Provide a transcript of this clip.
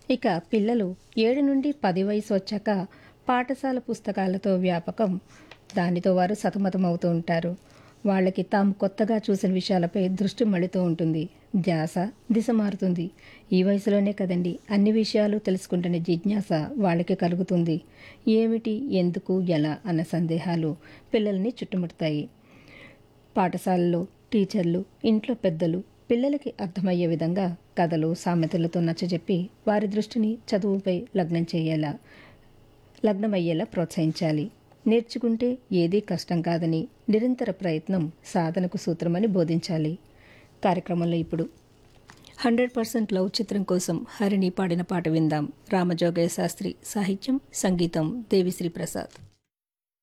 ఇక పిల్లలు ఏడు నుండి పది వయసు వచ్చాక పాఠశాల పుస్తకాలతో వ్యాపకం దానితో వారు సతమతమవుతూ ఉంటారు వాళ్ళకి తాము కొత్తగా చూసిన విషయాలపై దృష్టి మళ్ళుతూ ఉంటుంది ధ్యాస దిశ మారుతుంది ఈ వయసులోనే కదండి అన్ని విషయాలు తెలుసుకుంటున్న జిజ్ఞాస వాళ్ళకి కలుగుతుంది ఏమిటి ఎందుకు ఎలా అన్న సందేహాలు పిల్లల్ని చుట్టుముడతాయి పాఠశాలలో టీచర్లు ఇంట్లో పెద్దలు పిల్లలకి అర్థమయ్యే విధంగా కథలు సామెతలతో నచ్చజెప్పి వారి దృష్టిని చదువుపై లగ్నం చేయేలా లగ్నమయ్యేలా ప్రోత్సహించాలి నేర్చుకుంటే ఏదీ కష్టం కాదని నిరంతర ప్రయత్నం సాధనకు సూత్రమని బోధించాలి కార్యక్రమంలో ఇప్పుడు హండ్రెడ్ పర్సెంట్ లవ్ చిత్రం కోసం హరిణి పాడిన పాట విందాం రామజోగయ్య శాస్త్రి సాహిత్యం సంగీతం దేవిశ్రీ ప్రసాద్